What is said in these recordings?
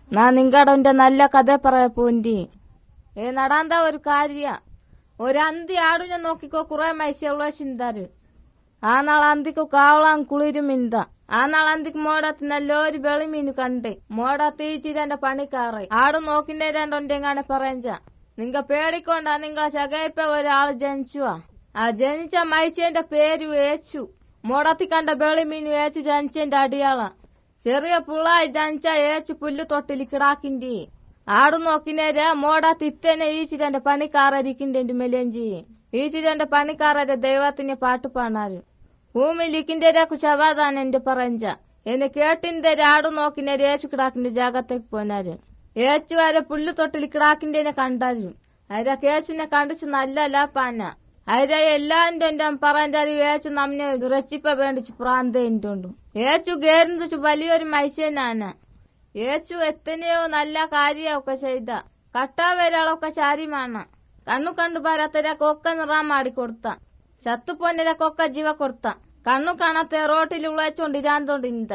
നാ നിങ്ങടെ നല്ല കഥ പറയാ പൂന്റി ഏ നടാന്താ ഒരു കാര്യ ഒരു അന്തി ആടു ഞാൻ നോക്കിക്കോ കുറെ മൈസുള്ള ചിന്താര് ആ നാൾ അന്തിക്ക് കാവളാൻ കുളിരും ഇന്ത ആ നാൾ അന്തിക്ക് മോടത്ത് നല്ലൊരു വെളിമീന് കണ്ട് മോട തീച്ചിരന്റെ പണിക്കാറ് ആട് നോക്കിന്റെ രണ്ടൊണ്ടെങ്ങാണ് പറയഞ്ച നിങ്ങ പേടിക്കൊണ്ടാ നിങ്ങ ശകയിപ്പ ഒരാള് ജനിച്ചുവാ ആ ജനിച്ച മൈച്ചേന്റെ പേര് ഏച്ചു മോടത്തി കണ്ട വെളിമീന് ഏച്ചു ജനിച്ചേന്റെ അടിയാള ചെറിയ പുള്ളായി ജനിച്ച ഏച്ചു പുല്ല് തൊട്ടില് കിടാക്കിന്റെ ആടു നോക്കിനേരെ മോട തിത്തനെ ഈച്ചിരന്റെ പണിക്കാരരിക്കിന്റെ മെലഞ്ചി ഈച്ചിരന്റെ പണിക്കാരന്റെ ദൈവത്തിന് പാട്ട് പാണാరు ഭൂമിലിക്കിന്റെ ശവാദാൻ എന്റെ പറഞ്ച എന്നെ കേട്ടിന്റെ ആടു നോക്കിനേരെ ഏച്ചു കിടാക്കിന്റെ ജാഗത്തേക്ക് പോനാరు ഏച്ചു വരെ പുല്ല് തൊട്ടിൽ കിടാക്കിന്റെ കണ്ടാరు അര കേച്ചിനെ കണ്ടിച്ച് നല്ലല്ല പാന അര എല്ലാന്റെ എന്റെ പറഞ്ചാല് ഏച്ചു നമ്മെ റച്ചിപ്പ വേണ്ടിച്ച് പ്രാന്തേണ്ടുണ്ടു ഏച്ചു ഗേരുന്നു വലിയൊരു മൈസേനാന ഏച്ചു എത്തനെയോ നല്ല കാര്യമൊക്കെ ചെയ്ത കട്ടാവരളൊക്കെ ചാരിമാണ് കണ്ണു കണ്ടു ബരത്തരക്കൊക്കെ നിറാൻ മാടിക്കൊടുത്ത ചത്തുപ്പൊന്നിരക്കൊക്കെ ജീവ കൊടുത്ത കണ്ണു കാണാത്ത റോട്ടിൽ ഉളച്ചോണ്ടിരാന്തോണ്ടിന്ത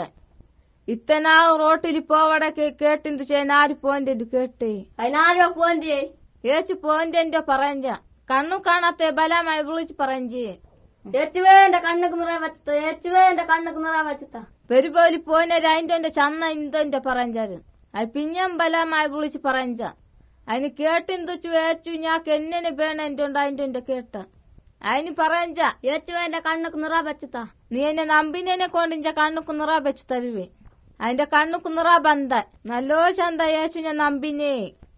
ഇത്തനാ റോട്ടിൽ പോവടെ കേട്ടിന്ത് ചേനാര് പോയിന്റ് കേട്ട് അതിനാരോ പോന്റെ ഏച്ചു പോയിന്റ് പറഞ്ച കണ്ണു കാണാത്ത ബലമായി വിളിച്ച് പറഞ്ചി ഏച്ചുവേ എന്റെ കണ്ണുക്ക് നിറ വെച്ചത്ത ഏച്ചുവേ എന്റെ കണ്ണുക്ക് നിറ വെച്ചത്ത പെരുപോലി പോയിനെ അതിന്റെ ചന്ന ഇന്തൊന്റെ പറഞ്ചാര് അത് പിഞ്ഞം ബലമായി വിളിച്ച് പറഞ്ച അതിന് കേട്ടിന്തുച്ചു ഏച്ചു ഞാക്ക് എന്നെ വേണ എന്റെ അതിന്റെ കേട്ട അതിന് പറഞ്ച ഏച്ചുവേ എന്റെ കണ്ണുക്ക് നിറ വെച്ചത്ത നീ എന്നെ നമ്പിനെ കൊണ്ടിഞ്ച കണ്ണുക്ക് നിറ വെച്ച് തരുവേ അതിന്റെ കണ്ണുക്ക് നിറ ബന്ധ നല്ലോ ചന്ത യേശു ഞാൻ നമ്പിനെ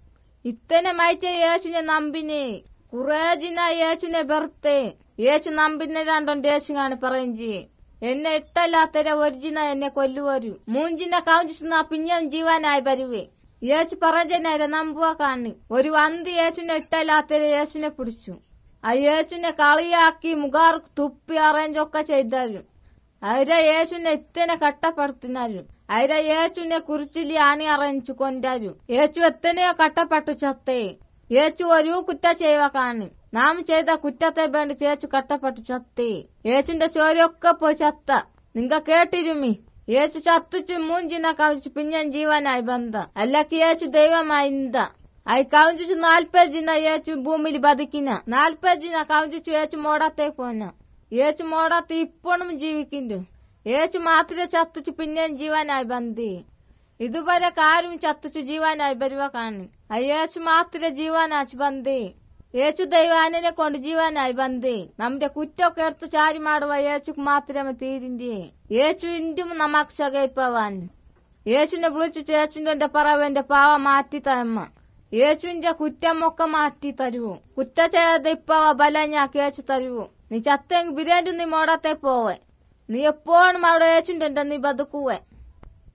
ഇത്തനെ മയച്ച യേശു ഞാൻ നമ്പിനെ കുറേ ജിന യേശുനെ വെറുത്തെ യേശു നമ്പിനെ രണ്ടോണ്ട് യേശുങ്ങാണ് പറയഞ്ചി എന്നെ ഇട്ടല്ലാത്തര ഒരിജിന എന്നെ കൊല്ലുവരു മൂഞ്ചിനെ കവഞ്ചിട്ടുന്ന പിഞ്ഞം ജീവനായി വരുവേ യേശു പറഞ്ഞേരെ നമ്പുക കാണി ഒരു വന്തി യേശുനെ ഇട്ടല്ലാത്തര യേശുനെ പിടിച്ചു ആ യേശുനെ കളിയാക്കി മുഖാർക്ക് തുപ്പി അറേഞ്ചൊക്കെ ചെയ്താലും അവര യേശുനെ ഇത്തനെ കട്ടപ്പെടുത്തിനാലും അവര യേശുനെ കുറിച്ചിലി ആണി അറയിച്ചു കൊണ്ടാരും യേശു എത്തനെയോ കട്ടപ്പെട്ടു ചത്തേ യേശു ഒരു കുറ്റ ചെയ്യുക കാണി നാം ചെയ്ത കുറ്റത്തെ വേണ്ടി ചേച്ചു കട്ടപ്പെട്ടു ചത്തേ യേശുന്റെ ചോരയൊക്കെ പോയി ചത്ത നിങ്ങ കേട്ടിരുമി യേശു ചത്തുച്ചു മൂഞ്ചിന കവിച്ചു പിഞ്ഞൻ ജീവനായി ബന്ധ അല്ലക്ക് യേശു ദൈവമായി ഇന്ത അയി കവിഞ്ചു നാൽപ്പതിന യേച്ചു ഭൂമിയിൽ ബതിക്കിന നാൽപ്പതിന കവിഞ്ചു യേച്ചു മോടത്തേക്ക് പോന യേച്ചു മോടത്ത് ഇപ്പോഴും ജീവിക്കുന്നു യേച്ചു മാത്രമേ ചത്തുച്ചു പിന്നെയും ജീവനായി ബന്ധി ഇതുവരെ കാരും ചത്തുച്ചു ജീവനായി വരുക കാണി യേശു മാത്രമേ ജീവനാച്ച് ബന്ധി യേശു ദൈവാനെ കൊണ്ട് ജീവനായി ബന്ധി നമ്മുടെ കുറ്റമൊക്കെ എടുത്ത് ചാരി മാടുവ യേശുക്ക് മാത്രമേ തീരിന്റെ യേശു ഇന്റും നമുക്ക് ശകയിപ്പവാൻ യേശുനെ വിളിച്ചു ചേച്ചുന്റെ പറവന്റെ പാവ മാറ്റി തമ്മ യേശുവിന്റെ കുറ്റമൊക്കെ മാറ്റി തരുവോ കുറ്റ ചെയ്ത് ഇപ്പവ ബല ഞാൻ കേച്ചു തരുവോ നീ ചത്തെങ്കിൽ ബിരിയാണി നീ മോടത്തെ പോവേ നീ എപ്പോഴും അവിടെ യേശുന്റെ നീ ബതുക്കുവേ